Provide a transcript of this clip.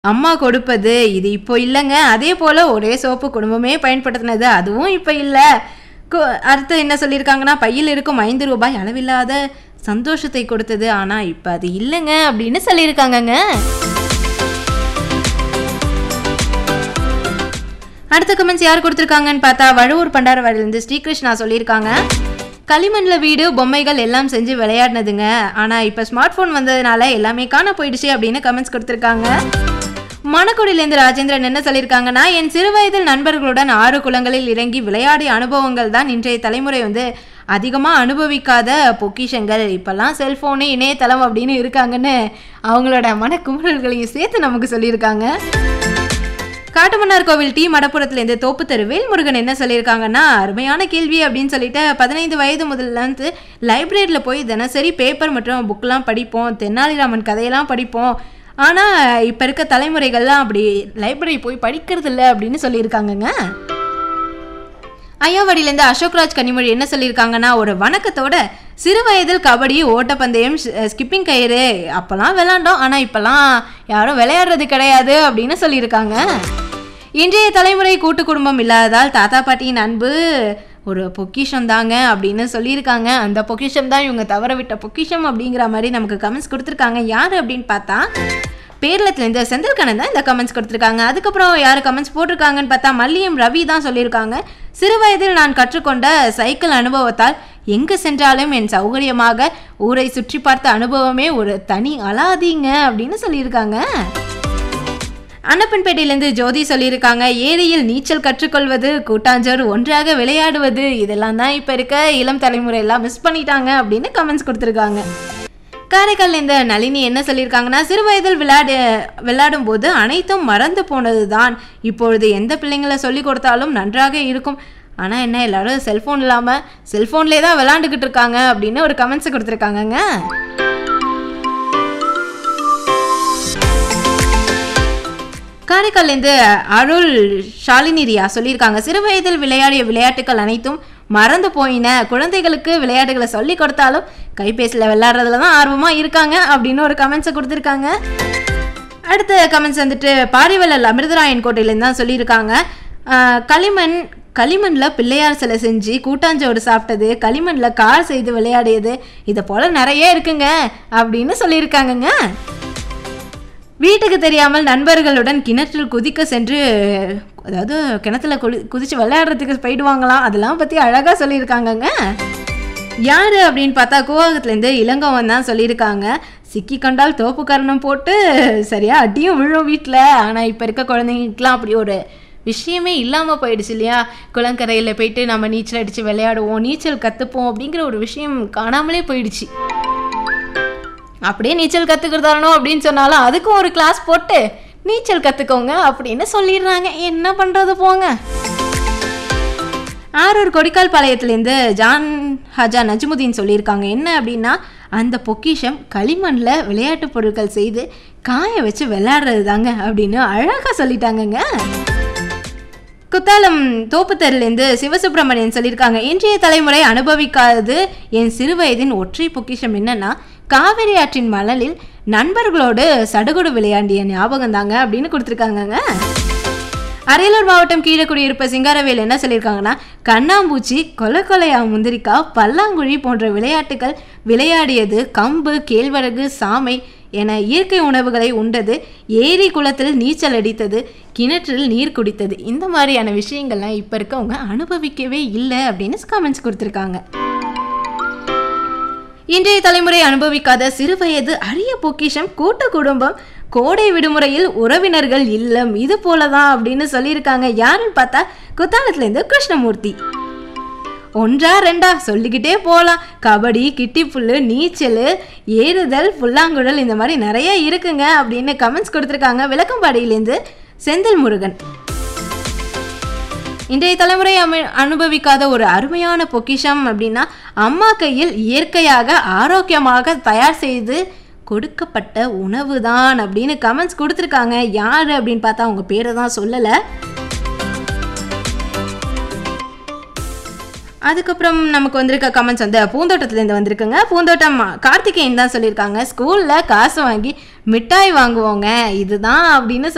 அம்மா கொடுப்பது இது இப்போ இல்லைங்க அதே போல் ஒரே சோப்பு குடும்பமே பயன்படுத்தினது அதுவும் இப்போ இல்லை அடுத்து என்ன சொல்லியிருக்காங்கன்னா பையில் இருக்கும் ஐந்து ரூபாய் அளவில்லாத சந்தோஷத்தை கொடுத்தது ஆனால் இப்போ அது இல்லைங்க அப்படின்னு சொல்லியிருக்காங்கங்க அடுத்த கமெண்ட்ஸ் யார் கொடுத்துருக்காங்கன்னு பார்த்தா வழுவூர் பண்டாரவாடிலேருந்து ஸ்ரீகிருஷ்ணா சொல்லியிருக்காங்க களிமண்ணில் வீடு பொம்மைகள் எல்லாம் செஞ்சு விளையாடினதுங்க ஆனால் இப்போ ஸ்மார்ட் ஃபோன் வந்ததுனால எல்லாமே காண போயிடுச்சு அப்படின்னு கமெண்ட்ஸ் கொடுத்துருக்காங்க மணக்குடியிலேருந்து ராஜேந்திரன் என்ன சொல்லியிருக்காங்கன்னா என் சிறுவயதில் நண்பர்களுடன் ஆறு குளங்களில் இறங்கி விளையாடிய அனுபவங்கள் தான் இன்றைய தலைமுறை வந்து அதிகமாக அனுபவிக்காத பொக்கிஷங்கள் இப்போல்லாம் செல்ஃபோனு இணையதளம் அப்படின்னு இருக்காங்கன்னு அவங்களோட மனக்குமுறல்களையும் சேர்த்து நமக்கு சொல்லியிருக்காங்க காட்டுமன்னார் கோவில் டி மடப்புறத்துலேருந்து தோப்பு தெரு வேல்முருகன் என்ன சொல்லியிருக்காங்கன்னா அருமையான கேள்வி அப்படின்னு சொல்லிட்டு பதினைந்து வயது முதல்ல வந்து லைப்ரரியில் போய் தினசரி பேப்பர் மற்றும் புக்கெலாம் படிப்போம் தென்னாலிராமன் கதையெல்லாம் படிப்போம் ஆனால் இப்போ இருக்க தலைமுறைகள்லாம் அப்படி லைப்ரரி போய் படிக்கிறது இல்லை அப்படின்னு சொல்லியிருக்காங்கங்க ஐயாவடியிலேருந்து அசோக்ராஜ் கனிமொழி என்ன சொல்லியிருக்காங்கன்னா ஒரு வணக்கத்தோட சிறு வயதில் கபடி ஓட்டப்பந்தயம் ஸ்கிப்பிங் கயிறு அப்போல்லாம் விளாண்டோம் ஆனால் இப்போல்லாம் யாரும் விளையாடுறது கிடையாது அப்படின்னு சொல்லியிருக்காங்க இன்றைய தலைமுறை கூட்டு குடும்பம் இல்லாததால் தாத்தா பாட்டியின் அன்பு ஒரு பொக்கிஷம் தாங்க அப்படின்னு சொல்லியிருக்காங்க அந்த பொக்கிஷம் தான் இவங்க தவற விட்ட பொக்கிஷம் அப்படிங்கிற மாதிரி நமக்கு கமெண்ட்ஸ் கொடுத்துருக்காங்க யார் அப்படின்னு பார்த்தா பேரளத்துலேருந்து செந்தில்கண்ணன் தான் இந்த கமெண்ட்ஸ் கொடுத்துருக்காங்க அதுக்கப்புறம் யார் கமெண்ட்ஸ் போட்டிருக்காங்கன்னு பார்த்தா மல்லியம் ரவி தான் சொல்லியிருக்காங்க சிறு வயதில் நான் கற்றுக்கொண்ட சைக்கிள் அனுபவத்தால் எங்கே சென்றாலும் என் சௌகரியமாக ஊரை சுற்றி பார்த்த அனுபவமே ஒரு தனி அலாதிங்க அப்படின்னு சொல்லியிருக்காங்க அன்னப்பன்பேட்டையிலேருந்து ஜோதி சொல்லியிருக்காங்க ஏரியில் நீச்சல் கற்றுக்கொள்வது கூட்டாஞ்சோறு ஒன்றாக விளையாடுவது இதெல்லாம் தான் இப்போ இருக்க இளம் தலைமுறை எல்லாம் மிஸ் பண்ணிட்டாங்க அப்படின்னு கமெண்ட்ஸ் கொடுத்துருக்காங்க காரைக்கால் இந்த நளினி என்ன சொல்லியிருக்காங்கன்னா சிறு வயதில் விளையாடு விளையாடும் போது அனைத்தும் மறந்து போனது தான் இப்பொழுது எந்த பிள்ளைங்களை சொல்லி கொடுத்தாலும் நன்றாக இருக்கும் ஆனால் என்ன எல்லாரும் செல்ஃபோன் இல்லாமல் செல்ஃபோன்லேயே தான் விளாண்டுக்கிட்டு இருக்காங்க அப்படின்னு ஒரு கமெண்ட்ஸ் கொடுத்துருக்காங்கங்க காரைக்கால்லேருந்து அருள் ஷாலினி ரியா சொல்லியிருக்காங்க சிறு வயதில் விளையாடிய விளையாட்டுகள் அனைத்தும் மறந்து போயின குழந்தைகளுக்கு விளையாட்டுகளை சொல்லி கொடுத்தாலும் கைபேசியில் விளையாடுறதுல தான் ஆர்வமாக இருக்காங்க அப்படின்னு ஒரு கமெண்ட்ஸை கொடுத்துருக்காங்க அடுத்த கமெண்ட்ஸ் வந்துட்டு பாரிவல்லல் அமிர்தராயன் கோட்டையிலேருந்து தான் சொல்லியிருக்காங்க களிமண் களிமண்ணில் பிள்ளையார் சிலை செஞ்சு கூட்டாஞ்சோறு சாப்பிட்டது களிமண்ணில் கார் செய்து விளையாடியது இதை போல் நிறைய இருக்குங்க அப்படின்னு சொல்லியிருக்காங்கங்க வீட்டுக்கு தெரியாமல் நண்பர்களுடன் கிணற்றில் குதிக்க சென்று அதாவது கிணத்துல குளி குதிச்சு விளையாடுறதுக்கு போயிடுவாங்களாம் அதெல்லாம் பற்றி அழகாக சொல்லியிருக்காங்கங்க யார் அப்படின்னு பார்த்தா கூவாகத்துலேருந்து இளங்கோவன் தான் சொல்லியிருக்காங்க சிக்கி கண்டால் தோப்பு கரணம் போட்டு சரியா அடியும் விழும் வீட்டில் ஆனால் இப்போ இருக்க குழந்தைங்களுக்குலாம் அப்படி ஒரு விஷயமே இல்லாமல் போயிடுச்சு இல்லையா குளங்கரையில் போயிட்டு நம்ம நீச்சல் அடித்து விளையாடுவோம் நீச்சல் கற்றுப்போம் அப்படிங்கிற ஒரு விஷயம் காணாமலே போயிடுச்சு அப்படியே நீச்சல் கற்றுக்கிறதானோ அப்படின்னு சொன்னாலும் அதுக்கும் ஒரு கிளாஸ் போட்டு நீச்சல் கற்றுக்கோங்க அப்படின்னு சொல்லிடுறாங்க என்ன பண்ணுறது போங்க ஆரூர் கொடிக்கால் பாளையத்துலேருந்து ஜான் ஹஜா நஜ்முதீன் சொல்லியிருக்காங்க என்ன அப்படின்னா அந்த பொக்கிஷம் களிமண்ணில் விளையாட்டு பொருட்கள் செய்து காய வச்சு விளையாடுறது தாங்க அப்படின்னு அழகாக சொல்லிட்டாங்கங்க குத்தாலம் தோப்புத்தருலேருந்து சிவசுப்பிரமணியன் சொல்லியிருக்காங்க இன்றைய தலைமுறை அனுபவிக்காதது என் சிறுவயதின் ஒற்றை பொக்கிஷம் என்னன்னா காவிரி ஆற்றின் மணலில் நண்பர்களோடு சடுகுடு விளையாண்டிய ஞாபகம் தாங்க அப்படின்னு கொடுத்துருக்காங்கங்க அரியலூர் மாவட்டம் கீழக்குடியிருப்ப சிங்காரவேல் என்ன சொல்லியிருக்காங்கன்னா கண்ணாம்பூச்சி கொலை கொலையா முந்திரிக்கா பல்லாங்குழி போன்ற விளையாட்டுகள் விளையாடியது கம்பு கேழ்வரகு சாமை என இயற்கை உணவுகளை உண்டது ஏரி குளத்தில் நீச்சல் அடித்தது கிணற்றில் நீர் குடித்தது இந்த மாதிரியான விஷயங்கள்லாம் இப்போ இருக்கவங்க அனுபவிக்கவே இல்லை அப்படின்னு கமெண்ட்ஸ் கொடுத்துருக்காங்க இன்றைய தலைமுறை அனுபவிக்காத சிறுவயது அரிய பொக்கிஷம் கூட்டு குடும்பம் கோடை விடுமுறையில் உறவினர்கள் இல்லம் இது போலதான் அப்படின்னு சொல்லியிருக்காங்க யாருன்னு பார்த்தா குத்தாலத்துலேருந்து கிருஷ்ணமூர்த்தி ஒன்றா ரெண்டா சொல்லிக்கிட்டே போகலாம் கபடி கிட்டிப்புல் நீச்சல் ஏறுதல் புல்லாங்குழல் இந்த மாதிரி நிறைய இருக்குங்க அப்படின்னு கமெண்ட்ஸ் கொடுத்துருக்காங்க விளக்கம்பாடியிலேருந்து செந்தில் முருகன் இன்றைய தலைமுறை அமி அனுபவிக்காத ஒரு அருமையான பொக்கிஷம் அப்படின்னா அம்மா கையில் இயற்கையாக ஆரோக்கியமாக தயார் செய்து கொடுக்கப்பட்ட உணவு தான் அப்படின்னு கமெண்ட்ஸ் கொடுத்துருக்காங்க யார் அப்படின்னு பார்த்தா அவங்க பேரை தான் சொல்லலை அதுக்கப்புறம் நமக்கு வந்திருக்க கமெண்ட்ஸ் வந்து பூந்தோட்டத்துலேருந்து வந்திருக்குங்க பூந்தோட்டம் கார்த்திகேயன் தான் சொல்லியிருக்காங்க ஸ்கூலில் காசு வாங்கி மிட்டாய் வாங்குவோங்க இதுதான் அப்படின்னு